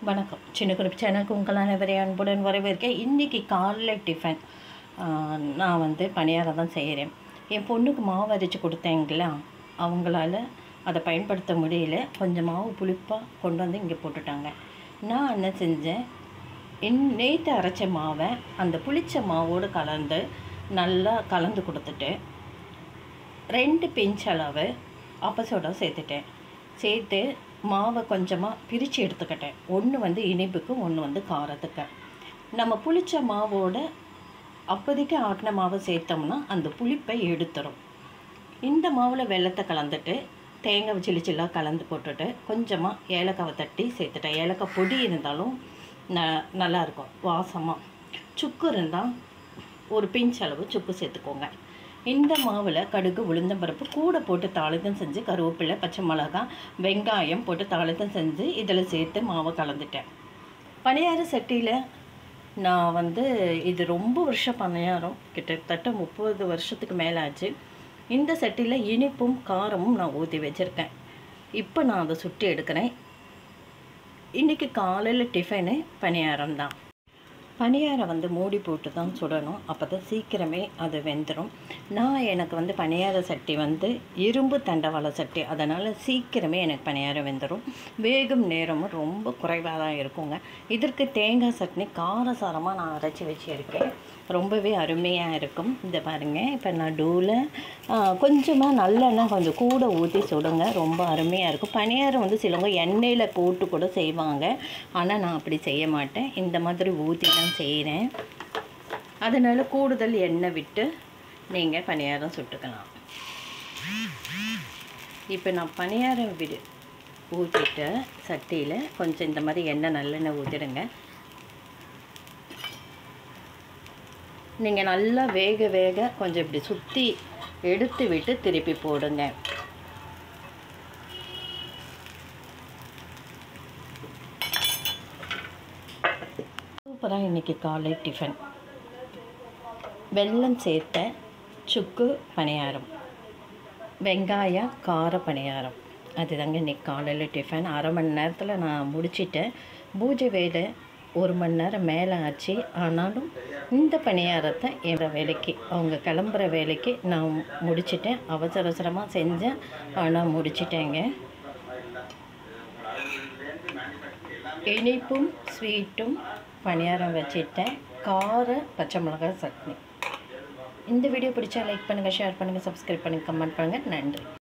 வணக்கம் சின்ன குறிப்பு சேனலுக்கு உங்கள் அனைவரை அன்புடன் வரவேற்கேன் இன்றைக்கி காலைல டிஃபன் ஆஹ், நான் வந்து பணியாரம் தான் செய்கிறேன் என் பொண்ணுக்கு மாவு அரைச்சி கொடுத்தேங்களா அவங்களால அதை பயன்படுத்த முடியல கொஞ்சம் மாவு புளிப்பாக கொண்டு வந்து இங்கே போட்டுட்டாங்க நான் என்ன செஞ்சேன் இன் நேற்று அரைச்ச மாவை அந்த புளிச்ச மாவோடு கலந்து நல்லா கலந்து கொடுத்துட்டு ரெண்டு பிஞ்ச் அளவு அப்பசோடா சேர்த்துட்டேன் சேர்த்து மாவை கொஞ்சமாக பிரித்து எடுத்துக்கிட்டேன் ஒன்று வந்து இனிப்புக்கு ஒன்று வந்து காரத்துக்கு நம்ம புளிச்ச மாவோட அப்போதைக்கு ஆட்டின மாவை சேர்த்தோம்னா அந்த புளிப்பை எடுத்துரும் இந்த மாவில் வெள்ளத்தை கலந்துட்டு தேங்காய் சில்லு சில்லாக கலந்து போட்டுட்டு கொஞ்சமாக ஏலக்காவை தட்டி சேர்த்துட்டேன் ஏலக்காய் பொடி இருந்தாலும் ந நல்லாயிருக்கும் வாசமாக சுக்கு இருந்தால் ஒரு பிஞ்ச் அளவு சுக்கு சேர்த்துக்கோங்க இந்த மாவில் கடுகு உளுந்தம்பருப்பு கூட போட்டு தாளிதம் செஞ்சு கருவேப்பிலை பச்சை மிளகாய் வெங்காயம் போட்டு தாளிதம் செஞ்சு இதில் சேர்த்து மாவை கலந்துட்டேன் பணியார சட்டியில் நான் வந்து இது ரொம்ப வருஷம் பணியாரம் கிட்டத்தட்ட முப்பது வருஷத்துக்கு மேலே ஆச்சு இந்த சட்டியில் இனிப்பும் காரமும் நான் ஊற்றி வச்சுருக்கேன் இப்போ நான் அதை சுட்டி எடுக்கிறேன் இன்றைக்கி காலையில் டிஃபனு பணியாரம் தான் பணியாரம் வந்து மூடி போட்டு தான் சுடணும் அப்போ தான் சீக்கிரமே அது வெந்துடும் நான் எனக்கு வந்து பணியார சட்டி வந்து இரும்பு தண்டவாள சட்டி அதனால் சீக்கிரமே எனக்கு பணியாரம் வெந்துடும் வேகும் நேரமும் ரொம்ப குறைவாக தான் இருக்குங்க இதற்கு தேங்காய் சட்னி காரசாரமாக நான் அரைச்சி வச்சுருக்கேன் ரொம்பவே அருமையாக இருக்கும் இந்த பாருங்கள் இப்போ நான் டூவில் கொஞ்சமாக நல்லெண்ணெய் கொஞ்சம் கூட ஊற்றி சுடுங்க ரொம்ப அருமையாக இருக்கும் பணியாரம் வந்து சிலவங்க எண்ணெயில் போட்டு கூட செய்வாங்க ஆனால் நான் அப்படி செய்ய மாட்டேன் இந்த மாதிரி ஊற்றி தான் செய்கிறேன் அதனால் கூடுதல் எண்ணெய் விட்டு நீங்கள் பணியாரம் சுட்டுக்கலாம் இப்போ நான் பணியாரம் விடு ஊற்றிட்டு சட்டியில் கொஞ்சம் இந்த மாதிரி எண்ணெய் நல்லெண்ணெய் ஊற்றிடுங்க நீங்கள் நல்லா வேக வேக கொஞ்சம் இப்படி சுற்றி எடுத்து விட்டு திருப்பி போடுங்க சூப்பராக இன்றைக்கி காலை டிஃபன் வெல்லம் சேர்த்த சுக்கு பணியாரம் வெங்காய கார பணியாரம் அதுதாங்க இன்றைக்கி காலையில் டிஃபன் அரை மணி நேரத்தில் நான் முடிச்சிட்டேன் பூஜை வேலை ஒரு மணி நேரம் மேலே ஆச்சு ஆனாலும் இந்த பணியாரத்தை என் வேலைக்கு அவங்க கிளம்புற வேலைக்கு நான் முடிச்சிட்டேன் அவசர அவசரமாக செஞ்சேன் ஆனால் முடிச்சிட்டேங்க இனிப்பும் ஸ்வீட்டும் பணியாரம் வச்சிட்டேன் கார பச்சை மிளகாய் சட்னி இந்த வீடியோ பிடிச்சா லைக் பண்ணுங்கள் ஷேர் பண்ணுங்கள் சப்ஸ்கிரைப் பண்ணுங்கள் கமெண்ட் பண்ணுங்கள் நன்றி